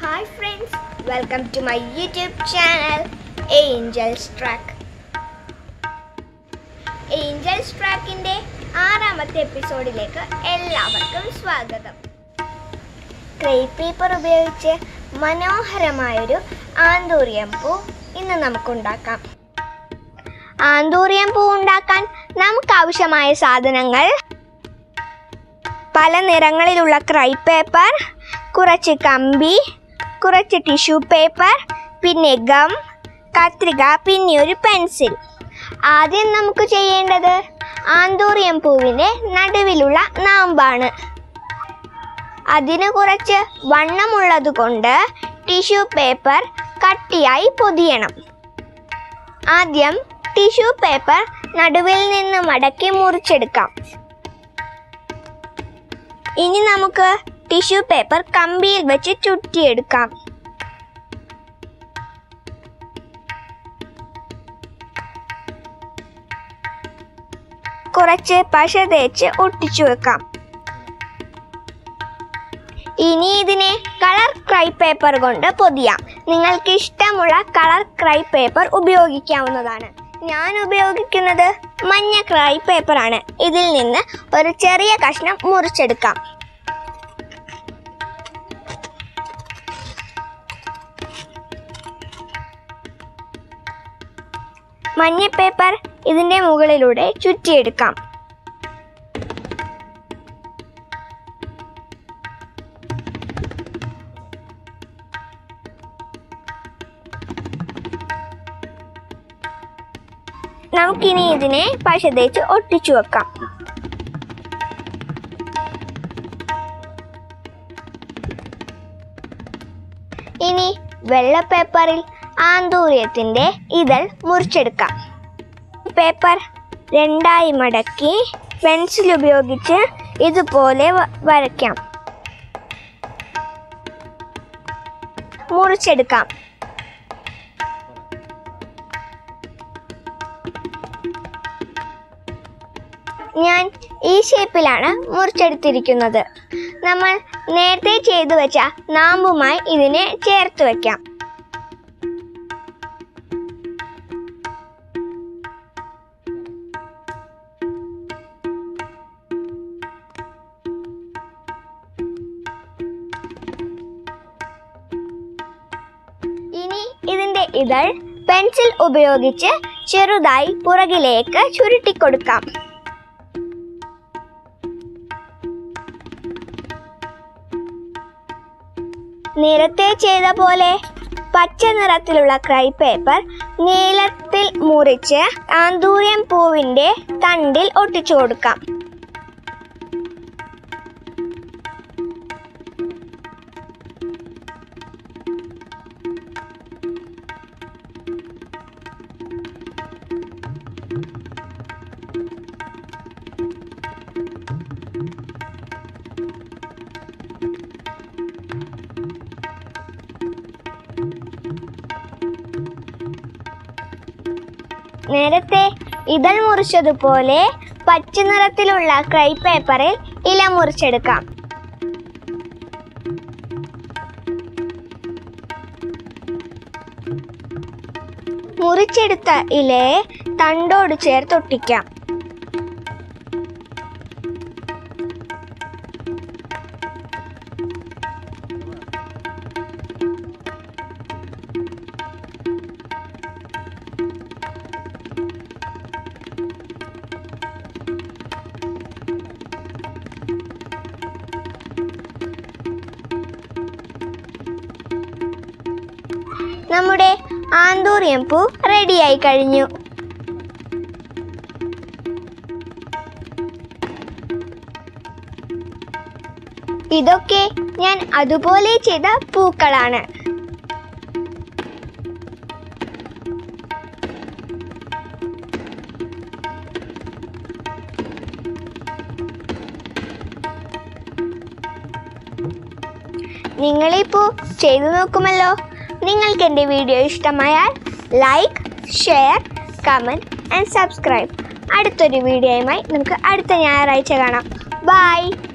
hi friends welcome to my YouTube channel Angels Track Angels ട്രാക്കിൻ്റെ ആറാമത്തെ എപ്പിസോഡിലേക്ക് എല്ലാവർക്കും സ്വാഗതം ക്രേപ്പ് പേപ്പർ ഉപയോഗിച്ച് മനോഹരമായൊരു ആന്തൂറിയം പൂ ഇന്ന് നമുക്കുണ്ടാക്കാം ആന്തൂറിയം പൂ ഉണ്ടാക്കാൻ നമുക്ക് ആവശ്യമായ സാധനങ്ങൾ പല നിറങ്ങളിലുള്ള ക്രൈ പേപ്പർ കുറച്ച് കമ്പി കുറച്ച് ടിഷ്യൂ പേപ്പർ പിന്നെ ഗം കത്രിക പിന്നെ ഒരു പെൻസിൽ ആദ്യം നമുക്ക് ചെയ്യേണ്ടത് ആന്തൂറിയം പൂവിൻ്റെ നടുവിലുള്ള നാമ്പാണ് അതിന് കുറച്ച് വണ്ണമുള്ളത് കൊണ്ട് ടിഷ്യൂ പേപ്പർ കട്ടിയായി പൊതിയണം ആദ്യം ടിഷ്യൂ പേപ്പർ നടുവിൽ നിന്ന് മടക്കി മുറിച്ചെടുക്കാം ഇനി നമുക്ക് ടിഷ്യൂ പേപ്പർ കമ്പിയിൽ വെച്ച് ചുറ്റിയെടുക്കാം കുറച്ച് പശ തേച്ച് ഒട്ടിച്ചു വെക്കാം ഇനി ഇതിനെ കളർ ക്രൈ പേപ്പർ കൊണ്ട് പൊതിയാം നിങ്ങൾക്ക് ഇഷ്ടമുള്ള കളർ ക്രൈ പേപ്പർ ഉപയോഗിക്കാവുന്നതാണ് ഞാൻ ഉപയോഗിക്കുന്നത് മഞ്ഞ ക്രൈ പേപ്പറാണ് ഇതിൽ നിന്ന് ഒരു ചെറിയ കഷ്ണം മുറിച്ചെടുക്കാം മഞ്ഞ പേപ്പർ ഇതിൻ്റെ മുകളിലൂടെ ചുറ്റിയെടുക്കാം നമുക്കിനി ഇതിനെ പശ തേച്ച് ഒട്ടിച്ചു വെക്കാം ഇനി വെള്ള പേപ്പറിൽ ആന്തൂര്യത്തിന്റെ ഇതൾ മുറിച്ചെടുക്കാം പേപ്പർ രണ്ടായി മടക്കി പെൻസിൽ ഉപയോഗിച്ച് ഇതുപോലെ വ- വരയ്ക്കാം മുറിച്ചെടുക്കാം ഞാൻ ഈ ഷേപ്പിലാണ് മുറിച്ചെടുത്തിരിക്കുന്നത് നമ്മൾ നേരത്തെ ചെയ്തു വെച്ച നാമ്പുമായി ഇതിനെ ചേർത്ത് വെക്കാം ഇനി ഇതിന്റെ ഇതൾ പെൻസിൽ ഉപയോഗിച്ച് ചെറുതായി പുറകിലേക്ക് ചുരുട്ടിക്കൊടുക്കാം നേരത്തെ ചെയ്ത പോലെ പച്ച നിറത്തിലുള്ള ക്രൈ പേപ്പർ നീളത്തിൽ മുറിച്ച് ആന്തൂര്യം പൂവിന്റെ തണ്ടിൽ ഒട്ടിച്ചു കൊടുക്കാം നേരത്തെ ഇതൾ മുറിച്ചതുപോലെ പച്ച നിറത്തിലുള്ള ക്രൈ പേപ്പറിൽ ഇല മുറിച്ചെടുക്കാം മുറിച്ചെടുത്ത ഇലയെ തണ്ടോട് ചേർത്തൊട്ടിക്കാം നമ്മുടെ ആന്തൂറിയം പൂ റെഡിയായി കഴിഞ്ഞു ഇതൊക്കെ ഞാൻ അതുപോലെ ചെയ്ത പൂക്കളാണ് നിങ്ങളിപ്പോ ചെയ്തു നോക്കുമല്ലോ നിങ്ങൾക്ക് എൻ്റെ വീഡിയോ ഇഷ്ടമായാൽ like share comment and subscribe അടുത്തൊരു വീഡിയോയുമായി നമുക്ക് അടുത്ത ഞായറാഴ്ച കാണാം ബൈ